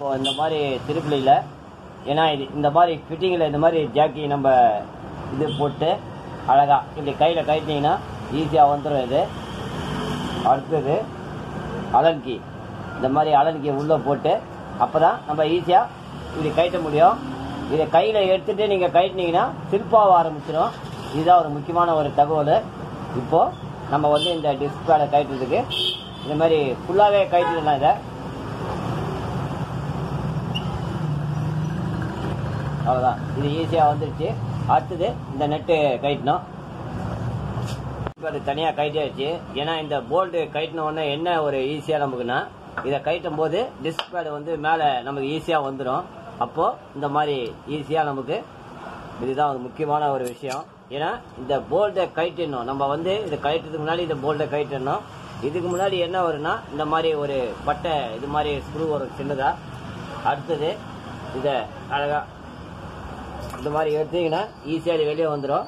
இப்போ இந்த மாதிரி திருப்பலியில் ஏன்னா இது இந்த மாதிரி ஃபிட்டிங்கில் இந்த மாதிரி ஜாக்கி நம்ம இது போட்டு அழகா இப்படி கையில் கட்டினீங்கன்னா ஈஸியாக வந்துடும் இது அடுத்தது அலன்கி இந்த மாதிரி அலன்கி உள்ளே போட்டு அப்போ தான் நம்ம ஈஸியாக இப்படி கட்ட முடியும் இதை கையில் எடுத்துட்டு நீங்கள் கட்டினீங்கன்னா சில்பாக ஆரம்பிச்சிடும் இதுதான் ஒரு முக்கியமான ஒரு தகவல் இப்போது நம்ம வந்து இந்த டிஸ்பிளேல கட்டுறதுக்கு இந்த மாதிரி ஃபுல்லாகவே கட்டிடலாம் இதை அவ்வளோதான் இது ஈஸியாக வந்துருச்சு அடுத்தது இந்த நெட்டு கட்டணும் இப்போ அது தனியாக கட்டியாச்சு ஏன்னா இந்த போல்டு கட்டின உடனே என்ன ஒரு ஈஸியாக நமக்குன்னா இதை கட்டும் போது டிஸ்பிளே வந்து மேலே நமக்கு ஈஸியாக வந்துடும் அப்போது இந்த மாதிரி ஈஸியாக நமக்கு இதுதான் ஒரு முக்கியமான ஒரு விஷயம் ஏன்னா இந்த போல்டை கட்டிடணும் நம்ம வந்து இதை கட்டுறதுக்கு முன்னாடி இந்த போல்டை கட்டிடணும் இதுக்கு முன்னாடி என்ன வரும்னா இந்த மாதிரி ஒரு பட்டை இது மாதிரி ஸ்க்ரூ வரும் சின்னதாக அடுத்தது இதை அழகாக இந்த மாதிரி எடுத்தீங்கன்னா ஈஸியாக இது வெளியே வந்துடும்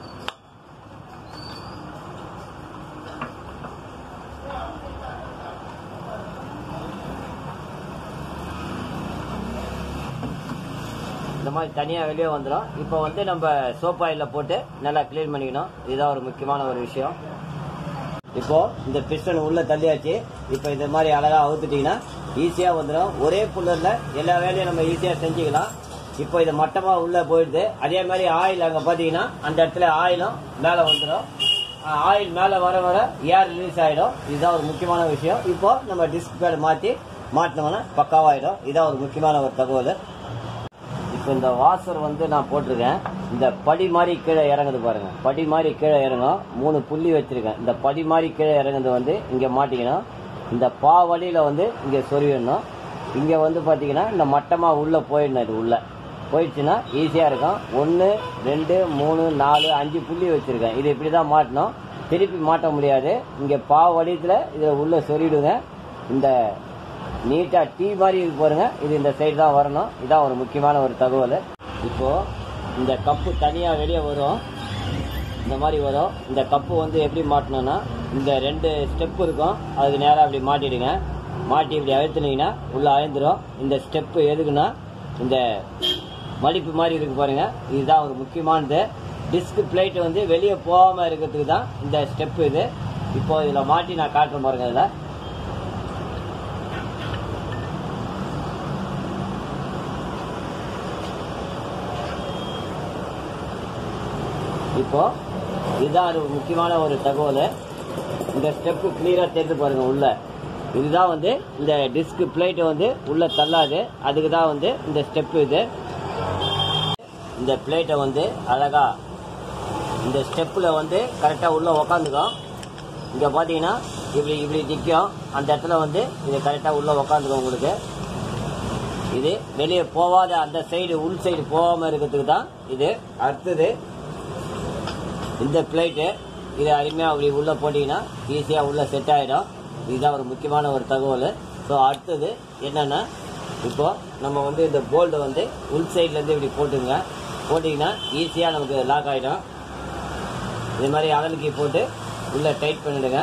இந்த மாதிரி தனியாக வெளியே வந்துடும் இப்போ வந்து நம்ம சோப் ஆயிலில் போட்டு நல்லா க்ளீன் பண்ணிக்கணும் இதுதான் ஒரு முக்கியமான ஒரு விஷயம் இப்போ இந்த பிஸ்டன் உள்ள தள்ளியாச்சு இப்போ இந்த மாதிரி அழகா அவுத்துட்டீங்கன்னா ஈஸியா வந்துடும் ஒரே புல்லர்ல எல்லா வேலையும் நம்ம ஈஸியா செஞ்சுக்கலாம் இப்போ இது மட்டமா உள்ள போயிடுது அதே மாதிரி ஆயில் அங்க பாத்தீங்கன்னா அந்த இடத்துல ஆயிலும் மேல வந்துடும் ஆயில் மேல வர வர ஏர் ரிலீஸ் ஆயிடும் இதுதான் ஒரு முக்கியமான விஷயம் இப்போ நம்ம டிஸ்க் பேட் மாத்தி மாட்டினோம்னா பக்காவாயிடும் இதுதான் ஒரு முக்கியமான ஒரு தகவல் இப்போ இந்த வாசர் வந்து நான் போட்டிருக்கேன் இந்த படி மாதிரி கீழே இறங்குது பாருங்க படி மாதிரி கீழே இறங்கும் மூணு புள்ளி வச்சிருக்கேன் இந்த படி மாதிரி கீழே இறங்குது வந்து இங்க மாட்டிக்கணும் இந்த பா வழியில வந்து இங்க சொருவிடணும் இங்க வந்து பாத்தீங்கன்னா இந்த மட்டமா உள்ள போயிடணும் இது உள்ள போயிடுச்சுன்னா ஈஸியா இருக்கும் ஒன்னு ரெண்டு மூணு நாலு அஞ்சு புள்ளி வச்சிருக்கேன் இது இப்படி தான் மாட்டணும் திருப்பி மாட்ட முடியாது இங்க பா வடியத்துல இதை உள்ள சொருவிடுங்க இந்த நீட்டா டீ மாதிரி இருக்கு பாருங்க இது இந்த சைடு தான் வரணும் இதான் ஒரு முக்கியமான ஒரு தகவல் இப்போ இந்த கப்பு தனியா வெளியே வரும் இந்த மாதிரி வரும் இந்த கப்பு வந்து எப்படி மாட்டணும்னா இந்த ரெண்டு ஸ்டெப் இருக்கும் அதுக்கு நேரா அப்படி மாட்டிடுங்க மாட்டி இப்படி அழுத்துனீங்கன்னா உள்ள அழுந்துரும் இந்த ஸ்டெப் எதுக்குன்னா இந்த மடிப்பு மாதிரி இருக்கு பாருங்க இதுதான் ஒரு முக்கியமானது டிஸ்க் பிளேட் வந்து வெளியே போகாம இருக்கிறதுக்கு தான் இந்த ஸ்டெப் இது இப்போ இதுல மாட்டி நான் காட்டுறேன் பாருங்க இதுல இப்போ இதுதான் ஒரு முக்கியமான ஒரு தகவல் இந்த ஸ்டெப்பு கிளியரா தெரிந்து பாருங்க உள்ள இதுதான் வந்து இந்த டிஸ்க் பிளேட் வந்து உள்ள தள்ளாது அதுக்கு தான் வந்து இந்த ஸ்டெப் இது இந்த பிளேட்டை வந்து அழகா இந்த ஸ்டெப்பில் வந்து கரெக்டாக உள்ள உக்காந்துக்கும் இங்கே பார்த்தீங்கன்னா இப்படி இப்படி நிற்கும் அந்த இடத்துல வந்து இது கரெக்டாக உள்ள உக்காந்துக்கும் உங்களுக்கு இது வெளியே போகாத அந்த சைடு உள் சைடு போகாம இருக்கிறதுக்கு தான் இது அடுத்தது இந்த பிளேட்டு இது அருமையாக அப்படி உள்ளே போட்டிங்கன்னா ஈஸியாக உள்ளே செட் ஆகிடும் இதுதான் ஒரு முக்கியமான ஒரு தகவல் ஸோ அடுத்தது என்னென்னா இப்போ நம்ம வந்து இந்த போல்டு வந்து உள் சைட்லேருந்து இப்படி போட்டுங்க போட்டிங்கன்னா ஈஸியாக நமக்கு லாக் ஆகிடும் இது மாதிரி அகலுக்கி போட்டு உள்ளே டைட் பண்ணிடுங்க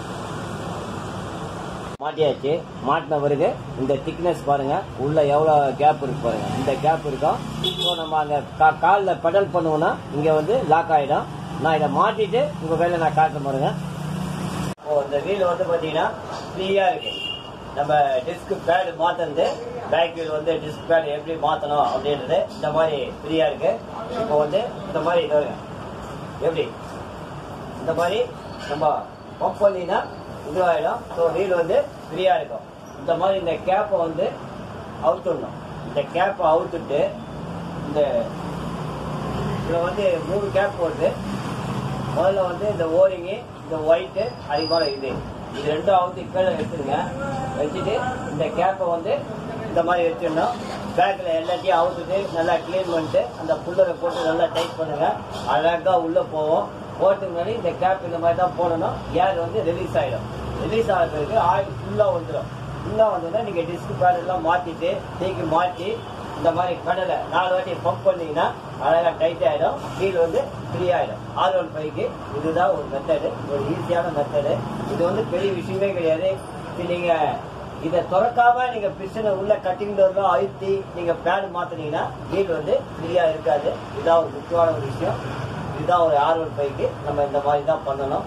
மாட்டியாச்சு மாட்டின பிறகு இந்த திக்னஸ் பாருங்க உள்ள எவ்வளவு கேப் இருக்கு பாருங்க இந்த கேப் இருக்கும் ஸோ நம்ம அந்த கா- கால்ல பெடல் பண்ணுவோம்னா இங்க வந்து லாக் ஆயிடும் நான் இதை மாட்டிட்டு உங்க வேலை நான் காட்ட பாருங்க ஓ இந்த வீல் வந்து பாத்தீங்கன்னா ஃப்ரீயா இருக்கு நம்ம டிஸ்க் பேட் மாத்துறது பேக் வீல் வந்து டிஸ்க் பேட் எப்படி மாத்தணும் அப்படின்றது இந்த மாதிரி ஃப்ரீயா இருக்கு இப்போ வந்து இந்த மாதிரி இது பாருங்க. எப்படி இந்த மாதிரி நம்ம பம்ப் பண்ணினா இதுவாயிடும் ஸோ வீல் வந்து ஃப்ரீயா இருக்கும் இந்த மாதிரி இந்த கேப்பை வந்து அவுத்துடணும் இந்த கேப்பை அவுத்துட்டு இந்த இதுல வந்து மூணு கேப் வருது முதல்ல வந்து இந்த ஓரிங்கு இந்த ஒயிட்டு அதுபோல இது இது ரெண்டும் அவுத்து கீழே வச்சுருங்க வச்சுட்டு இந்த கேப்பை வந்து இந்த மாதிரி வச்சிடணும் பேக்கில் எல்லாத்தையும் அவுத்துட்டு நல்லா க்ளீன் பண்ணிட்டு அந்த புல்லரை போட்டு நல்லா டைட் பண்ணுங்க அழகா உள்ள போவோம் போகிறதுக்கு முன்னாடி இந்த கேப் இந்த மாதிரி தான் போடணும் ஏர் வந்து ரிலீஸ் ஆயிடும் ரிலீஸ் ஆகிறதுக்கு ஆயில் ஃபுல்லாக வந்துடும் ஃபுல்லாக வந்ததுன்னா நீங்கள் டிஸ்க் பேட் எல்லாம் மாற்றிட்டு தூக்கி மாற்றி இந்த மாதிரி கடலை நாலு வாட்டி பம்ப் பண்ணீங்கன்னா அழகா டைட் ஆயிடும் கீழ் வந்து ஃப்ரீ ஆயிடும் ஆர் ஒன் ஃபைவ்க்கு இதுதான் ஒரு மெத்தடு ஒரு ஈஸியான மெத்தடு இது வந்து பெரிய விஷயமே கிடையாது இது நீங்க இதை திறக்காம நீங்க பிஸ்டனை உள்ள கட்டிங் டோர்ல அழுத்தி நீங்க பேடு மாத்துனீங்கன்னா வீல் வந்து ஃப்ரீயா இருக்காது இதான் ஒரு முக்கியமான ஒரு விஷயம் இதுதான் ஒரு ஆர் ஒன் ஃபைவ்க்கு நம்ம இந்த மாதிரி தான் பண்ணணும்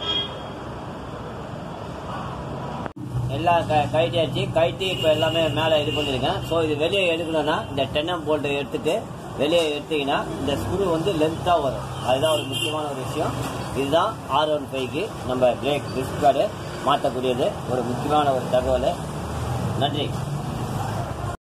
எல்லாம் க கைட்டியாச்சு கைட்டி இப்போ எல்லாமே மேலே இது பண்ணிருக்கேன் ஸோ இது வெளியே எடுக்கணும்னா இந்த டென்எம் போல்ட்டை எடுத்துட்டு வெளியே எடுத்தீங்கன்னா இந்த ஸ்க்ரூ வந்து லென்த்தாக வரும் அதுதான் ஒரு முக்கியமான ஒரு விஷயம் இதுதான் ஆர் ஒன் ஃபைவ்க்கு நம்ம பிரேக் டிஸ்க் பேடு மாற்றக்கூடியது ஒரு முக்கியமான ஒரு தகவல் நன்றி